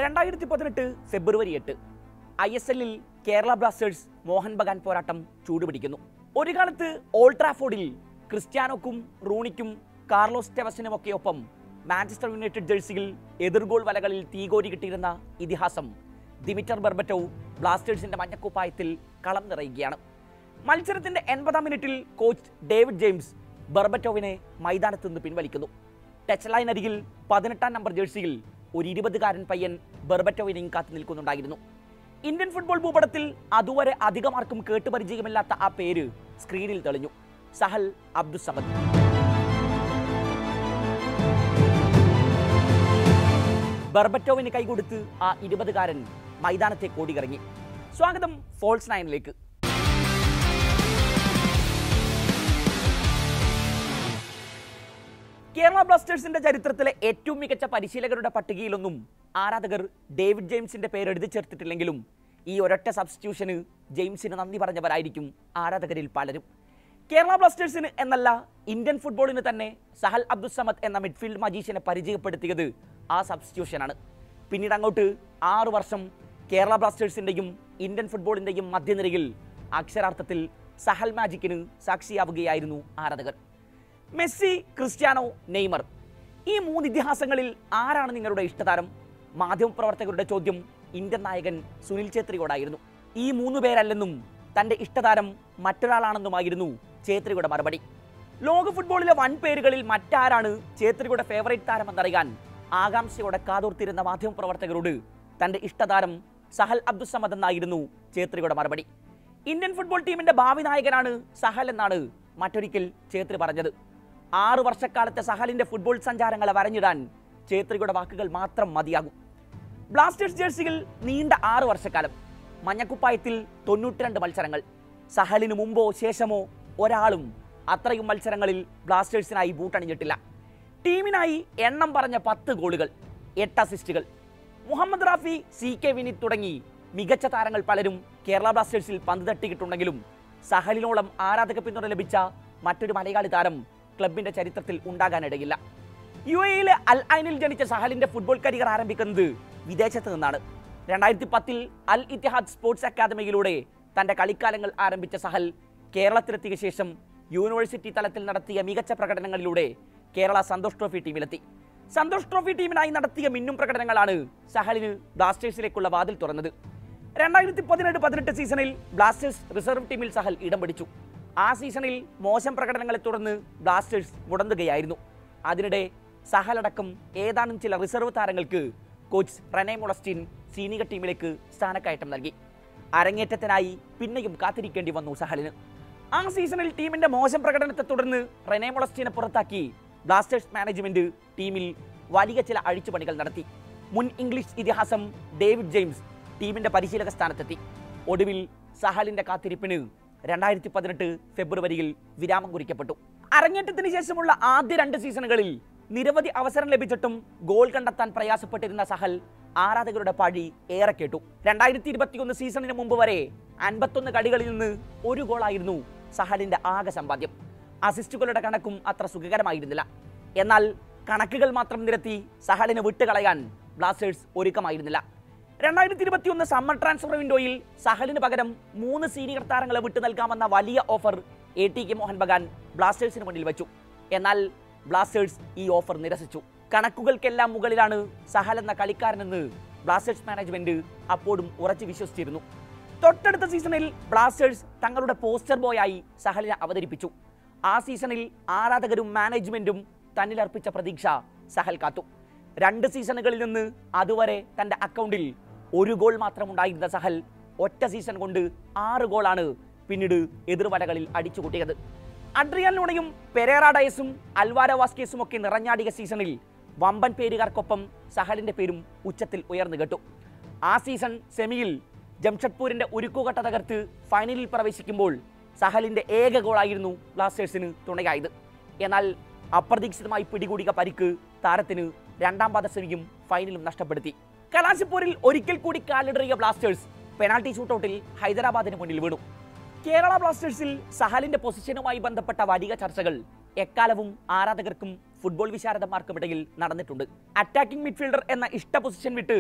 രണ്ടായിരത്തി പതിനെട്ട് ഫെബ്രുവരി എട്ട് ഐ എസ് എല്ലിൽ കേരള ബ്ലാസ്റ്റേഴ്സ് മോഹൻ ബഗാൻ പോരാട്ടം ചൂടുപിടിക്കുന്നു ഒരു കാലത്ത് ഓൾഡ് ട്രാഫോർഡിൽ ക്രിസ്ത്യാനോക്കും റൂണിക്കും കാർലോസ് ടെവസിനും ഒക്കെ ഒപ്പം മാഞ്ചസ്റ്റർ യുണൈറ്റഡ് ജേഴ്സിയിൽ എതിർഗോൾ വലകളിൽ തീകോരി കിട്ടിയിരുന്ന ഇതിഹാസം ദിമിറ്റർ ബെർബറ്റോവ് ബ്ലാസ്റ്റേഴ്സിന്റെ മഞ്ഞക്കുപ്പായത്തിൽ കളം നിറയുകയാണ് മത്സരത്തിന്റെ എൺപതാം മിനിറ്റിൽ കോച്ച് ഡേവിഡ് ജെയിംസ് ബെർബറ്റോവിനെ മൈതാനത്ത് നിന്ന് പിൻവലിക്കുന്നു ടച്ച് ലൈൻ അരികിൽ പതിനെട്ടാം നമ്പർ ജേഴ്സിയിൽ ഒരു ഇരുപതുകാരൻ പയ്യൻ ബെർബറ്റോവിനെയും കാത്തു നിൽക്കുന്നുണ്ടായിരുന്നു ഇന്ത്യൻ ഫുട്ബോൾ ഭൂപടത്തിൽ അതുവരെ അധികമാർക്കും കേട്ടുപരിചയമില്ലാത്ത ആ പേര് സ്ക്രീനിൽ തെളിഞ്ഞു സഹൽ അബ്ദുസമദ് ബർബറ്റോവിന് കൈകൊടുത്ത് ആ ഇരുപതുകാരൻ മൈതാനത്തെ കോടിയിറങ്ങി സ്വാഗതം ഫോൾസ് നയനിലേക്ക് കേരള ബ്ലാസ്റ്റേഴ്സിന്റെ ചരിത്രത്തിലെ ഏറ്റവും മികച്ച പരിശീലകരുടെ പട്ടികയിലൊന്നും ആരാധകർ ഡേവിഡ് ജെയിംസിന്റെ പേര് എഴുതി ചേർത്തിട്ടില്ലെങ്കിലും ഈ ഒരൊറ്റ സബ്സ്റ്റിറ്റ്യൂഷന് ജെയിംസിന് നന്ദി പറഞ്ഞവരായിരിക്കും ആരാധകരിൽ പലരും കേരള ബ്ലാസ്റ്റേഴ്സിന് എന്നല്ല ഇന്ത്യൻ ഫുട്ബോളിന് തന്നെ സഹൽ അബ്ദുസമദ് എന്ന മിഡ്ഫീൽഡ് മജീഷ്യനെ പരിചയപ്പെടുത്തിയത് ആ സബ്സ്റ്റിറ്റ്യൂഷനാണ് പിന്നീട് അങ്ങോട്ട് ആറു വർഷം കേരള ബ്ലാസ്റ്റേഴ്സിന്റെയും ഇന്ത്യൻ ഫുട്ബോളിന്റെയും മധ്യനിരയിൽ അക്ഷരാർത്ഥത്തിൽ സഹൽ മാജിക്കിന് സാക്ഷിയാവുകയായിരുന്നു ആരാധകർ മെസ്സി ക്രിസ്ത്യാനോ നെയ്മർ ഈ മൂന്ന് ഇതിഹാസങ്ങളിൽ ആരാണ് നിങ്ങളുടെ ഇഷ്ടതാരം മാധ്യമപ്രവർത്തകരുടെ ചോദ്യം ഇന്ത്യൻ നായകൻ സുനിൽ ഛേത്രിയോടായിരുന്നു ഈ മൂന്ന് പേരല്ലെന്നും തന്റെ ഇഷ്ടതാരം മറ്റൊരാളാണെന്നുമായിരുന്നു ഛേത്രിയുടെ മറുപടി ലോക ഫുട്ബോളിലെ വൻ പേരുകളിൽ മറ്റാരാണ് ഛേത്രിയുടെ ഫേവറേറ്റ് താരമെന്നറിയാൻ ആകാംക്ഷയോടെ കാതോർത്തിരുന്ന മാധ്യമപ്രവർത്തകരോട് തന്റെ ഇഷ്ടതാരം സഹൽ അബ്ദുസമദ് എന്നായിരുന്നു ഛേത്രിയുടെ മറുപടി ഇന്ത്യൻ ഫുട്ബോൾ ടീമിന്റെ ഭാവി നായകനാണ് സഹൽ എന്നാണ് മറ്റൊരിക്കൽ ഛേത്രി പറഞ്ഞത് ആറു വർഷക്കാലത്തെ സഹലിന്റെ ഫുട്ബോൾ സഞ്ചാരങ്ങളെ വരഞ്ഞിടാൻ ഛേത്രിയുടെ വാക്കുകൾ മാത്രം മതിയാകും ബ്ലാസ്റ്റേഴ്സ് ജേഴ്സികൾ നീണ്ട ആറു വർഷക്കാലം മഞ്ഞക്കുപ്പായത്തിൽ തൊണ്ണൂറ്റിരണ്ട് മത്സരങ്ങൾ സഹലിന് മുമ്പോ ശേഷമോ ഒരാളും അത്രയും മത്സരങ്ങളിൽ ബ്ലാസ്റ്റേഴ്സിനായി ബൂട്ടണിഞ്ഞിട്ടില്ല ടീമിനായി എണ്ണം പറഞ്ഞ പത്ത് ഗോളുകൾ എട്ട് അസിസ്റ്റുകൾ മുഹമ്മദ് റാഫി സി കെ വിനീത് തുടങ്ങി മികച്ച താരങ്ങൾ പലരും കേരള ബ്ലാസ്റ്റേഴ്സിൽ പന്ത് തട്ടിയിട്ടുണ്ടെങ്കിലും സഹലിനോളം ആരാധക പിന്തുണ ലഭിച്ച മറ്റൊരു മലയാളി താരം ക്ലബിന്റെ ചരിത്രത്തിൽ ഉണ്ടാകാനിടയില്ല യു എയിലെ അൽ ഐനിൽ ജനിച്ച സഹലിന്റെ ഫുട്ബോൾ കരിയർ ആരംഭിക്കുന്നത് വിദേശത്ത് നിന്നാണ് രണ്ടായിരത്തി പത്തിൽ അൽ ഇത്തിഹാദ് സ്പോർട്സ് അക്കാദമിയിലൂടെ തന്റെ കളിക്കാലങ്ങൾ ആരംഭിച്ച സഹൽ കേരളത്തിലെത്തിയ ശേഷം യൂണിവേഴ്സിറ്റി തലത്തിൽ നടത്തിയ മികച്ച പ്രകടനങ്ങളിലൂടെ കേരള സന്തോഷ് ട്രോഫി ടീമിലെത്തി സന്തോഷ് ട്രോഫി ടീമിനായി നടത്തിയ മിന്നും പ്രകടനങ്ങളാണ് സഹലിന് ബ്ലാസ്റ്റേഴ്സിലേക്കുള്ള വാതിൽ തുറന്നത് രണ്ടായിരത്തി പതിനെട്ട് പതിനെട്ട് സീസണിൽ ബ്ലാസ്റ്റേഴ്സ് റിസർവ് ടീമിൽ സഹൽ ഇടം പിടിച്ചു ആ സീസണിൽ മോശം പ്രകടനങ്ങളെ തുടർന്ന് ബ്ലാസ്റ്റേഴ്സ് മുടങ്ങുകയായിരുന്നു അതിനിടെ സഹലടക്കം ഏതാനും ചില റിസർവ് താരങ്ങൾക്ക് കോച്ച് റെനെ മൊളസ്റ്റിൻ സീനിയർ ടീമിലേക്ക് സ്ഥാനക്കയറ്റം നൽകി അരങ്ങേറ്റത്തിനായി പിന്നെയും കാത്തിരിക്കേണ്ടി വന്നു സഹലിന് ആ സീസണിൽ ടീമിന്റെ മോശം പ്രകടനത്തെ തുടർന്ന് റെനെ മൊളസ്റ്റിനെ പുറത്താക്കി ബ്ലാസ്റ്റേഴ്സ് മാനേജ്മെന്റ് ടീമിൽ വലിയ ചില അഴിച്ചുപണികൾ നടത്തി മുൻ ഇംഗ്ലീഷ് ഇതിഹാസം ഡേവിഡ് ജെയിംസ് ടീമിന്റെ പരിശീലക സ്ഥാനത്തെത്തി ഒടുവിൽ സഹലിന്റെ കാത്തിരിപ്പിന് രണ്ടായിരത്തി പതിനെട്ട് ഫെബ്രുവരിയിൽ വിരാമം കുറിക്കപ്പെട്ടു അരങ്ങേറ്റത്തിന് ശേഷമുള്ള ആദ്യ രണ്ട് സീസണുകളിൽ നിരവധി അവസരം ലഭിച്ചിട്ടും ഗോൾ കണ്ടെത്താൻ പ്രയാസപ്പെട്ടിരുന്ന സഹൽ ആരാധകരുടെ പഴി ഏറെ കേട്ടു രണ്ടായിരത്തി ഇരുപത്തിയൊന്ന് സീസണിന് മുമ്പ് വരെ അൻപത്തൊന്ന് കളികളിൽ നിന്ന് ഒരു ഗോളായിരുന്നു സഹലിന്റെ ആകെ സമ്പാദ്യം അസിസ്റ്റുകളുടെ കണക്കും അത്ര സുഖകരമായിരുന്നില്ല എന്നാൽ കണക്കുകൾ മാത്രം നിരത്തി സഹലിന് വിട്ടുകളയാൻ ബ്ലാസ്റ്റേഴ്സ് ഒരുക്കമായിരുന്നില്ല രണ്ടായിരത്തി ഇരുപത്തിയൊന്ന് സമ്മർ ട്രാൻസ്ഫർ വിൻഡോയിൽ സഹലിന് പകരം മൂന്ന് സീനിയർ താരങ്ങളെ വിട്ടു നൽകാമെന്ന വലിയ offer A T K Mohun Bagan ബ്ലാസ്റ്റേഴ്സിന് മുന്നിൽ വെച്ചു എന്നാൽ ബ്ലാസ്റ്റേഴ്സ് ഈ ഓഫർ നിരസിച്ചു കണക്കുകൾക്കെല്ലാം മുകളിലാണ് സഹൽ എന്ന കളിക്കാരനെന്ന് ബ്ലാസ്റ്റേഴ്സ് മാനേജ്മെന്റ് അപ്പോഴും ഉറച്ചു വിശ്വസിച്ചിരുന്നു തൊട്ടടുത്ത സീസണിൽ ബ്ലാസ്റ്റേഴ്സ് തങ്ങളുടെ പോസ്റ്റർ ബോയായി സഹലിനെ അവതരിപ്പിച്ചു ആ സീസണിൽ ആരാധകരും മാനേജ്മെന്റും തന്നിൽ അർപ്പിച്ച പ്രതീക്ഷ സഹൽ കാത്തു രണ്ട് സീസണുകളിൽ നിന്ന് അതുവരെ തന്റെ അക്കൗണ്ടിൽ ഒരു ഗോൾ മാത്രം ഉണ്ടായിരുന്ന സഹൽ ഒറ്റ സീസൺ കൊണ്ട് ആറ് ഗോളാണ് പിന്നീട് എതിർവലകളിൽ അടിച്ചുകൂട്ടിയത് അഡ്രിയാൻ ലൂണയും പെരേറ ഡയസും അൽവാരോ വാസ്കേസും ഒക്കെ നിറഞ്ഞാടിയ സീസണിൽ വമ്പൻ പേരുകാർക്കൊപ്പം സഹലിന്റെ പേരും ഉച്ചത്തിൽ ഉയർന്നു കേട്ടു ആ സീസൺ സെമിയിൽ ജംഷഡ്പൂരിന്റെ ഉരുക്കുകട്ട തകർത്ത് ഫൈനലിൽ പ്രവേശിക്കുമ്പോൾ സഹലിന്റെ ഏക ഗോളായിരുന്നു ബ്ലാസ്റ്റേഴ്സിന് തുണയായത് എന്നാൽ അപ്രതീക്ഷിതമായി പിടികൂടിയ പരിക്ക് താരത്തിന് രണ്ടാം പാദ സെമിയും ഫൈനലും നഷ്ടപ്പെടുത്തി കലാശപ്പൂരിൽ ഒരിക്കൽ കൂടി കാലിടറിയ ബ്ലാസ്റ്റേഴ്സ് പെനാൾട്ടി ഷൂട്ടൌട്ടിൽ ഹൈദരാബാദിന് മുന്നിൽ വീണു കേരള ബ്ലാസ്റ്റേഴ്സിൽ സഹലിന്റെ പൊസിഷനുമായി ബന്ധപ്പെട്ട വലിയ ചർച്ചകൾ എക്കാലവും ആരാധകർക്കും ഫുട്ബോൾ വിശാരദന്മാർക്കും ഇടയിൽ നടന്നിട്ടുണ്ട് അറ്റാക്കിംഗ് മിഡ്ഫീൽഡർ എന്ന ഇഷ്ട പൊസിഷൻ വിട്ട്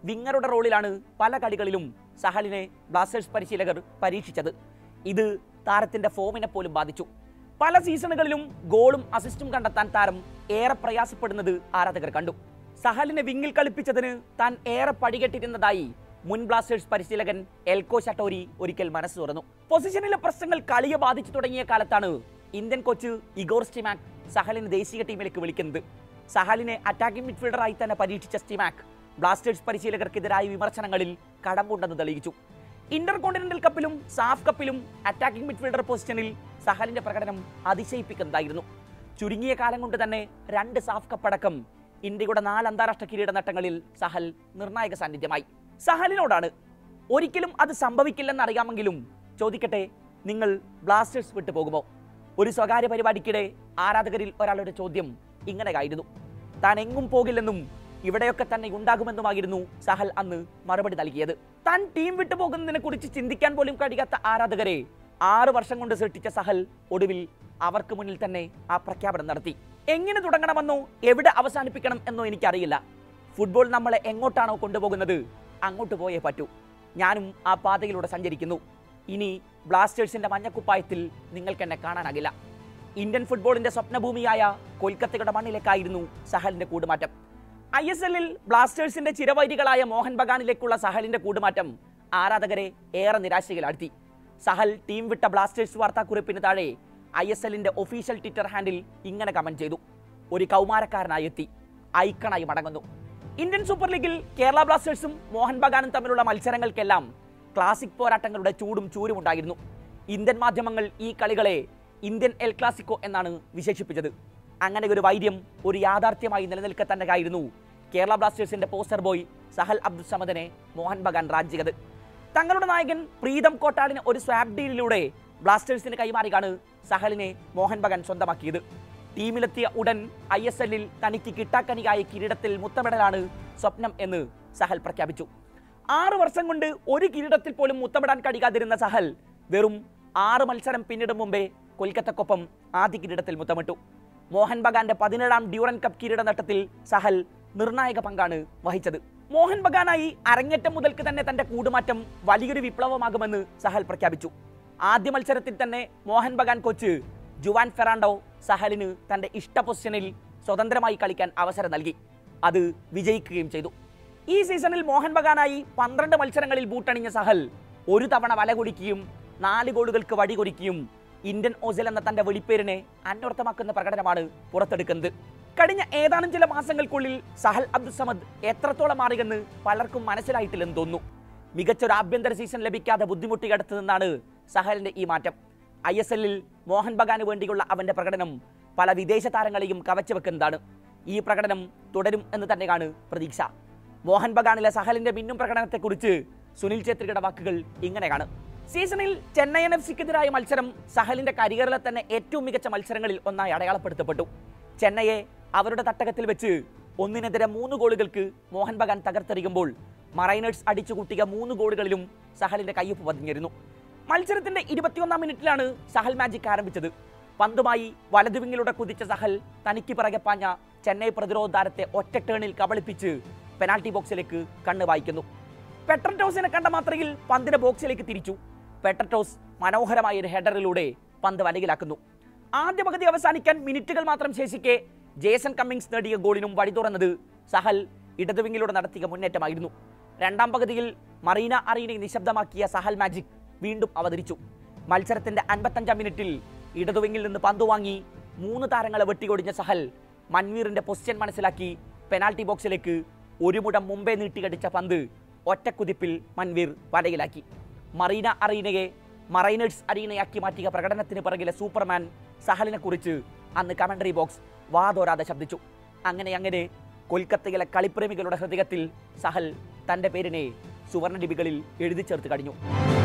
വിങ്ങറുടെ റോളിലാണ് പല കളികളിലും സഹലിനെ ബ്ലാസ്റ്റേഴ്സ് പരിശീലകർ പരീക്ഷിച്ചത് ഇത് താരത്തിന്റെ ഫോമിനെ പോലും ബാധിച്ചു പല സീസണുകളിലും ഗോളും അസിസ്റ്റും കണ്ടെത്താൻ താരം ഏറെ പ്രയാസപ്പെടുന്നത് ആരാധകർ കണ്ടു സഹലിനെ വിങ്ങിൽ കളിപ്പിച്ചതിന് താൻ ഏറെ പടികെട്ടിരുന്നതായി മുൻ ബ്ലാസ്റ്റേഴ്സ് പരിശീലകൻ എൽകോ ഷട്ടോരി ഒരിക്കൽ മനസ്സ് തുറന്നു പൊസിഷനിലെ പ്രശ്നങ്ങൾ കളിയെ ബാധിച്ചു തുടങ്ങിയ കാലത്താണ് ഇന്ത്യൻ കോച്ച് ഇഗോർ സ്റ്റിമാക് സഹലിനെ ദേശീയ ടീമിലേക്ക് വിളിക്കുന്നത് സഹലിനെ അറ്റാക്കിംഗ് മിഡ്ഫീൽഡറായി തന്നെ പരീക്ഷിച്ച സ്റ്റിമാക് ബ്ലാസ്റ്റേഴ്സ് പരിശീലകർക്കെതിരായ വിമർശനങ്ങളിൽ കടമ്പുണ്ടെന്ന് തെളിയിച്ചു ഇന്റർ കോണ്ടിനെന്റൽ കപ്പിലും സാഫ് കപ്പിലും അറ്റാക്കിംഗ് മിഡ്ഫീൽഡർ പൊസിഷനിൽ സഹലിന്റെ പ്രകടനം അതിശയിപ്പിക്കുന്നതായിരുന്നു ചുരുങ്ങിയ കാലം കൊണ്ട് തന്നെ രണ്ട് സാഫ് കപ്പടക്കം ഇന്ത്യയുടെ നാല് അന്താരാഷ്ട്ര കിരീട നേട്ടങ്ങളിൽ സഹൽ നിർണായക സാന്നിധ്യമായി സഹലിനോടാണ് ഒരിക്കലും അത് സംഭവിക്കില്ലെന്ന് അറിയാമെങ്കിലും ചോദിക്കട്ടെ നിങ്ങൾ ബ്ലാസ്റ്റേഴ്സ് വിട്ടു പോകുമോ ഒരു സ്വകാര്യ പരിപാടിക്കിടെ ആരാധകരിൽ ഒരാളുടെ ചോദ്യം ഇങ്ങനെയായിരുന്നു താൻ എങ്ങും പോകില്ലെന്നും ഇവിടെയൊക്കെ തന്നെ ഉണ്ടാകുമെന്നുമായിരുന്നു സഹൽ അന്ന് മറുപടി നൽകിയത് താൻ ടീം വിട്ടു പോകുന്നതിനെ കുറിച്ച് ചിന്തിക്കാൻ പോലും കഴിയാത്ത ആരാധകരെ ആറ് വർഷം കൊണ്ട് സൃഷ്ടിച്ച സഹൽ ഒടുവിൽ അവർക്ക് മുന്നിൽ തന്നെ ആ പ്രഖ്യാപനം നടത്തി എങ്ങനെ തുടങ്ങണമെന്നോ എവിടെ അവസാനിപ്പിക്കണം എന്നോ എനിക്കറിയില്ല ഫുട്ബോൾ നമ്മളെ എങ്ങോട്ടാണോ കൊണ്ടുപോകുന്നത് അങ്ങോട്ട് പോയേ പറ്റൂ ഞാനും ആ പാതയിലൂടെ സഞ്ചരിക്കുന്നു ഇനി ബ്ലാസ്റ്റേഴ്സിന്റെ മഞ്ഞക്കുപ്പായത്തിൽ നിങ്ങൾക്ക് എന്നെ കാണാനാകില്ല ഇന്ത്യൻ ഫുട്ബോളിന്റെ സ്വപ്നഭൂമിയായ കൊൽക്കത്തയുടെ മണ്ണിലേക്കായിരുന്നു സഹലിന്റെ കൂടുമാറ്റം ഐ എസ് എല്ലിൽ ബ്ലാസ്റ്റേഴ്സിന്റെ ചിരവൈരികളായ മോഹൻ ബഗാനിലേക്കുള്ള സഹലിന്റെ കൂടുമാറ്റം ആരാധകരെ ഏറെ നിരാശയിലാഴ്ത്തി സഹൽ ടീം വിട്ട ബ്ലാസ്റ്റേഴ്സ് വാർത്താക്കുറിപ്പിന് താഴെ ഐ എസ് എല്ലിന്റെ ഒഫീഷ്യൽ ട്വിറ്റർ ഹാൻഡിൽ ഇങ്ങനെ കമന്റ് ചെയ്തു ഒരു കൗമാരക്കാരനായി എത്തി ഐക്കണായി മടങ്ങുന്നു ഇന്ത്യൻ സൂപ്പർ ലീഗിൽ കേരള ബ്ലാസ്റ്റേഴ്സും മോഹൻ ബഗാനും തമ്മിലുള്ള മത്സരങ്ങൾക്കെല്ലാം ക്ലാസിക് പോരാട്ടങ്ങളുടെ ചൂടും ചൂരും ഉണ്ടായിരുന്നു ഇന്ത്യൻ മാധ്യമങ്ങൾ ഈ കളികളെ ഇന്ത്യൻ എൽ ക്ലാസിക്കോ എന്നാണ് വിശേഷിപ്പിച്ചത് അങ്ങനെ ഒരു വൈദ്യം ഒരു യാഥാർത്ഥ്യമായി നിലനിൽക്കെ തന്നെയായിരുന്നു കേരള ബ്ലാസ്റ്റേഴ്സിന്റെ പോസ്റ്റർ ബോയ് സഹൽ അബ്ദുൽ സമദിനെ മോഹൻ ബഗാൻ റാഞ്ചിയത് തങ്ങളുടെ നായകൻ പ്രീതം കോട്ടാളിന് ഒരു സ്വാപ് ഡീലിലൂടെ ബ്ലാസ്റ്റേഴ്സിന് കൈമാറിയാണ് സഹലിനെ മോഹൻ ബഗാൻ സ്വന്തമാക്കിയത് ടീമിലെത്തിയ ഉടൻ ഐ എസ് എല്ലിൽ തനിക്ക് കിട്ടാക്കനിയായ കിരീടത്തിൽ മുത്തമിടലാണ് സ്വപ്നം എന്ന് സഹൽ പ്രഖ്യാപിച്ചു ആറ് വർഷം കൊണ്ട് ഒരു കിരീടത്തിൽ പോലും മുത്തമിടാൻ കഴിയാതിരുന്ന സഹൽ വെറും ആറ് മത്സരം പിന്നിടും മുമ്പേ കൊൽക്കത്തക്കൊപ്പം ആദ്യ കിരീടത്തിൽ മുത്തമിട്ടു മോഹൻ ബഗാന്റെ പതിനേഴാം ഡ്യൂറൻ കപ്പ് കിരീട നേട്ടത്തിൽ സഹൽ നിർണായക പങ്കാണ് വഹിച്ചത് മോഹൻ ബഗാനായി അരങ്ങേറ്റം മുതൽക്ക് തന്നെ തന്റെ കൂടുമാറ്റം വലിയൊരു വിപ്ലവമാകുമെന്ന് സഹൽ പ്രഖ്യാപിച്ചു ആദ്യ മത്സരത്തിൽ തന്നെ Mohun Bagan coach Juan Ferrando സഹലിന് തന്റെ ഇഷ്ട പൊസിഷനിൽ സ്വതന്ത്രമായി കളിക്കാൻ അവസരം നൽകി അത് വിജയിക്കുകയും ചെയ്തു ഈ സീസണിൽ മോഹൻ ബഗാനായി പന്ത്രണ്ട് മത്സരങ്ങളിൽ ബൂട്ടണിഞ്ഞ സഹൽ ഒരു തവണ വല കുടിക്കുകയും നാല് ഗോളുകൾക്ക് വഴികൊരുക്കിയും ഇന്ത്യൻ ഓസൽ എന്ന തന്റെ വെളിപ്പേരിനെ അന്വർത്ഥമാക്കുന്ന പ്രകടനമാണ് പുറത്തെടുക്കുന്നത് കഴിഞ്ഞ ഏതാനും ചില മാസങ്ങൾക്കുള്ളിൽ സഹൽ അബ്ദുൽ സമദ് എത്രത്തോളം മാറിയെന്ന് പലർക്കും മനസ്സിലായിട്ടില്ലെന്ന് തോന്നുന്നു മികച്ചൊരു ആഭ്യന്തര സീസൺ ലഭിക്കാതെ ബുദ്ധിമുട്ടിയടുത്ത് നിന്നാണ് സഹലിന്റെ ഈ മാറ്റം ഐ എസ് എല്ലിൽ മോഹൻ ബഗാന് വേണ്ടിയുള്ള അവന്റെ പ്രകടനം പല വിദേശ താരങ്ങളെയും കവച്ചു വെക്കുന്നതാണ് ഈ പ്രകടനം തുടരും എന്ന് തന്നെയാണ് പ്രതീക്ഷ മോഹൻ ബഗാനിലെ സഹലിന്റെ മിന്നും പ്രകടനത്തെക്കുറിച്ച് സുനിൽ ഛേത്രിയുടെ വാക്കുകൾ ഇങ്ങനെയാണ് സീസണിൽ ചെന്നൈയിൻ എഫ് സിക്കെതിരായ മത്സരം സഹലിന്റെ കരിയറിലെ തന്നെ ഏറ്റവും മികച്ച മത്സരങ്ങളിൽ ഒന്നായി അടയാളപ്പെടുത്തപ്പെട്ടു ചെന്നൈയെ അവരുടെ തട്ടകത്തിൽ വെച്ച് ഒന്നിനെതിരെ മൂന്ന് ഗോളുകൾക്ക് മോഹൻ ബഗാൻ തകർത്തെറിയുമ്പോൾ മറൈനേഴ്സ് അടിച്ചുകൂട്ടിയ മൂന്ന് ഗോളുകളിലും സഹലിന്റെ കയ്യൊപ്പ് പതിഞ്ഞിരുന്നു മത്സരത്തിന്റെ ഇരുപത്തിയൊന്നാം മിനിറ്റിലാണ് സഹൽ മാജിക് ആരംഭിച്ചത് പന്തുമായി വലതുവിങ്ങിലൂടെ കുതിച്ച സഹൽ തനിക്ക് പിറകെ പാഞ്ഞ ചെന്നൈ പ്രതിരോധ താരത്തെ ഒറ്റ ടേണിൽ കബളിപ്പിച്ച് പെനാൽറ്റി ബോക്സിലേക്ക് കണ്ണ് വായിക്കുന്നു പെട്രറ്റോസിനെ കണ്ട മാത്രയിൽ പന്തിനെ ബോക്സിലേക്ക് തിരിച്ചു പെട്രറ്റോസ് മനോഹരമായ ഒരു ഹെഡറിലൂടെ പന്ത് വലയിലാക്കുന്നു ആദ്യ പകുതി അവസാനിക്കാൻ മിനിറ്റുകൾ മാത്രം ശേഷിക്കെ ജേസൺ കമ്മിങ്സ് നേടിയ ഗോളിനും വഴി തുറന്നത് സഹൽ ഇടതുവിങ്ങിലൂടെ നടത്തിയ മുന്നേറ്റമായിരുന്നു രണ്ടാം പകുതിയിൽ മറീന അറീനയെ നിശബ്ദമാക്കിയ സഹൽ മാജിക് വീണ്ടും അവതരിച്ചു മത്സരത്തിന്റെ അൻപത്തഞ്ചാം മിനിറ്റിൽ ഇടതുവിങ്ങിൽ നിന്ന് പന്ത് വാങ്ങി മൂന്ന് താരങ്ങളെ വെട്ടിയൊടിഞ്ഞ സഹൽ മൻവീറിന്റെ പൊസിഷൻ മനസ്സിലാക്കി പെനാൽറ്റി ബോക്സിലേക്ക് ഒരു മുടം മുമ്പേ നീട്ടിയടിച്ച പന്ത് ഒറ്റക്കുതിപ്പിൽ മൻവീർ വലയിലാക്കി മറീന അറീനയെ മറൈനേഴ്സ് അറീനയാക്കി മാറ്റിയ പ്രകടനത്തിന് പിറകിലെ സൂപ്പർമാൻ സഹലിനെ കുറിച്ച് അന്ന് കമന്ററി ബോക്സ് വാതോരാതെ ശബ്ദിച്ചു അങ്ങനെ അങ്ങനെ കൊൽക്കത്തയിലെ കളിപ്രേമികളുടെ ഹൃദയത്തിൽ സഹൽ തന്റെ പേരിനെ സുവർണ ലിപികളിൽ എഴുതി ചേർത്ത് കഴിഞ്ഞു